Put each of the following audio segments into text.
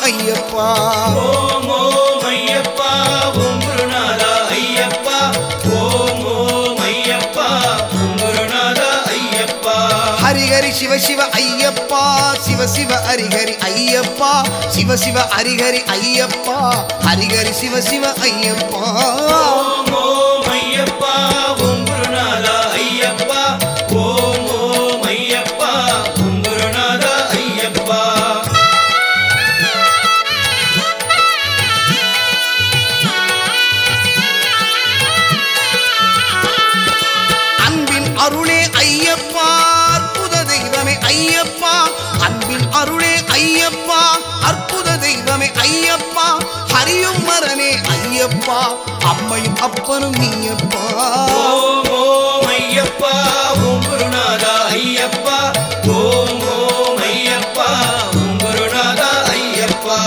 ஐயப்பா ஓம் ஓம் ஐயப்பா ஓம் குருநாதா ஐயப்பா ஓம் ஓம் ஐயப்பா ஓம் குருநாதா ஐயப்பா ஹரிஹரி சிவ சிவ ஐயப்பா சிவ சிவ ஹரிஹரி ஐயப்பா சிவ சிவ ஹரிஹரி ஐயப்பா ஹரிஹரி சிவ சிவ ஐயப்பா ஓம் ஓம் ஐயப்பா ஓம் குருநாதா ஐயப்பா ஓம் ஓம் ஐயப்பா ஓம் குருநாதா ஐயப்பா அன்பின் அருளே ஐயப்பா அற்புத தெய்வமே ஐயப்பா அன்பின் அருளே ஐயப்பா அற்புத தெய்வமே ஐயப்பா ஹரியும் மரனே ஐயப்பா அம்மையும் அப்பனும் நீயப்பா ஓம் ஓம் ஐயப்பா ஓம் குருநாதா ஐயப்பா ஓம் ஓம் ஐயப்பா ஓம் குருநாதா ஐயப்பா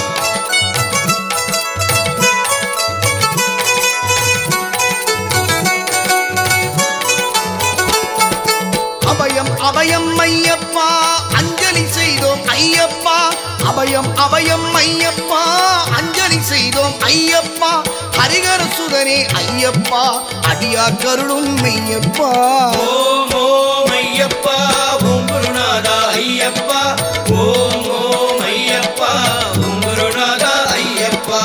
அபயம் அபயம் ஐயப்பா அஞ்சலி செய்தோம் ஐயப்பா அபயம் அபயம் ஐயப்பா அஞ்சலி செய்தோம் ஐயப்பா ஹரிகர சுதனே ஐயப்பா அடியா கருளும் மெய்யப்பா ஓம் ஓம் ஐயப்பா ஓம் குருநாதா ஐயப்பா ஓம் ஓம் ஐயப்பா ஓம் குருநாதா ஐயப்பா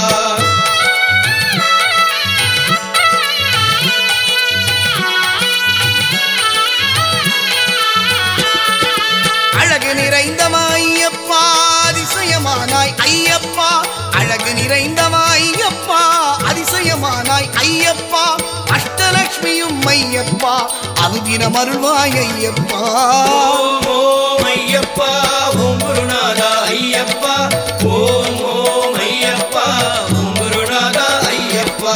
அழகு நிறைந்தவா ஐயப்பா அதிசயமானாய் ஐயப்பா அழகு நிறைந்தவா ஐயப்பா அதிசயமானாய் ஐயப்பா அஷ்டலக்ஷ்மியும் ஐயப்பா அனுதினம் அருள்வாய் ஐயப்பா ஓம் ஓம் ஐயப்பா ஓம் குருநாதா ஐயப்பா ஓம் ஓம் ஐயப்பா ஓம் குருநாதா ஐயப்பா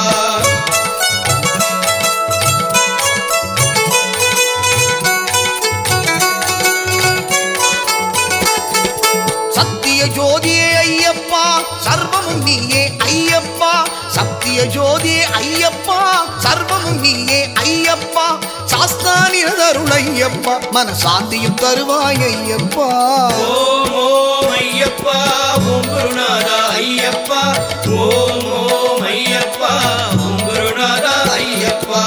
சத்திய ஜோதியே ஐயப்பா சர்வமும் நீயே ஐயப்பா சத்திய ஜோதியே ஐயப்பா சர்வமும் நீயே ஐயப்பா சாஸ்தானிரதருள் ஐயப்பா மனசாந்தியும் தருவாய் ஐயப்பா ஓம் ஓம் ஐயப்பா ஓம் குருநாதா ஐயப்பா ஓம் ஓம் ஐயப்பா ஓம் குருநாதா ஐயப்பா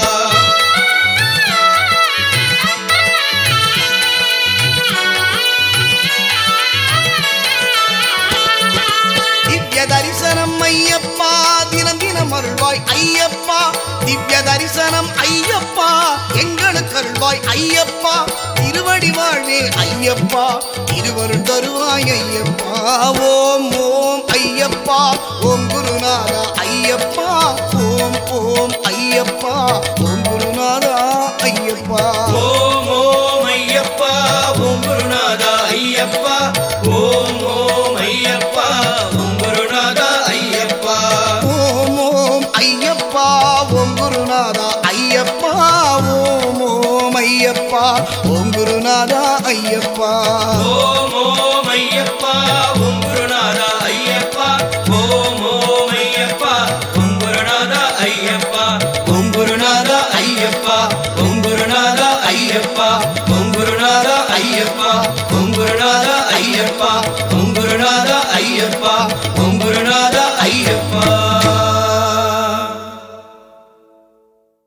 திவ்ய தரிசனம் ஐயப்பா தினம் தினம் அருள்வாய் ஐயப்பா திவ்ய தரிசனம் ஐயப்பா எங்களுக்கு அருள்வாய் ஐயப்பா திருவடி வாழ்வே ஐயப்பா திருவருள் தருவாய் ஐயப்பா ஓம் ஓம் ஐயப்பா ஓம் குருநாதா ஐயப்பா ஓம் ஓம் ஐயப்பா ஓம் குருநாதா ஐயப்பா ஓம் ஓம் ஐயப்பா ஓம் குருநாதா ஐயப்பா ஓம் ஓம் ஐயப்பா ஓம் குருநாதா ஐயப்பா ஓம் ஓம் ஐயப்பா ஓம் குருநாதா ஐயப்பா ஓம் ஓம் ஐயப்பா ஓம் குருநாதா ஐயப்பா ஓம் ஓம் ஐயப்பா ஓம் குருநாதா ஐயப்பா ஓம் ஓம் ஐயப்பா ஓம் குருநாதா ஐயப்பா ஓம் குருநாதா ஐயப்பா ஓம் குருநாதா ஐயப்பா ஓம் குருநாதா ஐயப்பா ஓம் குருநாதா ஐயப்பா ஓம் குருநாதா